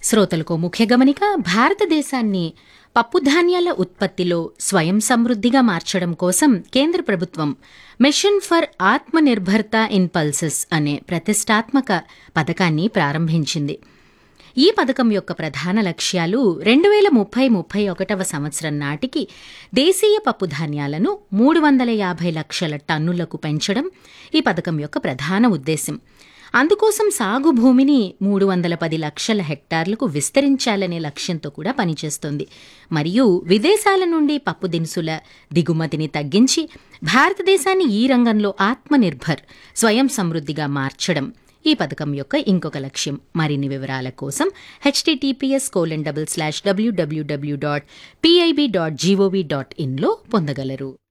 శ్రోతలకు ముఖ్య గమనిక భారతదేశాన్ని పప్పుధాన్యాల ఉత్పత్తిలో స్వయం సమృద్ధిగా మార్చడం కోసం కేంద్ర ప్రభుత్వం mission for Atmanirbharta in pulses అనే ప్రతిష్టాత్మక పథకాన్ని ప్రారంభించింది ఈ పథకం యొక్క ప్రధాన లక్ష్యాలు రెండు వేల ముప్పై ముప్పై ఒకటవ సంవత్సరం నాటికి దేశీయ పప్పు ధాన్యాలను మూడు వందల యాభై లక్షల టన్నులకు పెంచడం ఈ పథకం యొక్క ప్రధాన ఉద్దేశం అందుకోసం సాగు భూమిని మూడు వందల పది లక్షల హెక్టార్లకు విస్తరించాలనే లక్ష్యంతో కూడా పనిచేస్తోంది మరియు విదేశాల నుండి పప్పు దినుసుల దిగుమతిని తగ్గించి భారతదేశాన్ని ఈ రంగంలో ఆత్మనిర్భర్ స్వయం సమృద్ధిగా మార్చడం ఈ పథకం యొక్క ఇంకొక లక్ష్యం మరిన్ని వివరాల కోసం HTTPS colon double slash WWW dot PIB dot GOV dot ఇన్లో పొందగలరు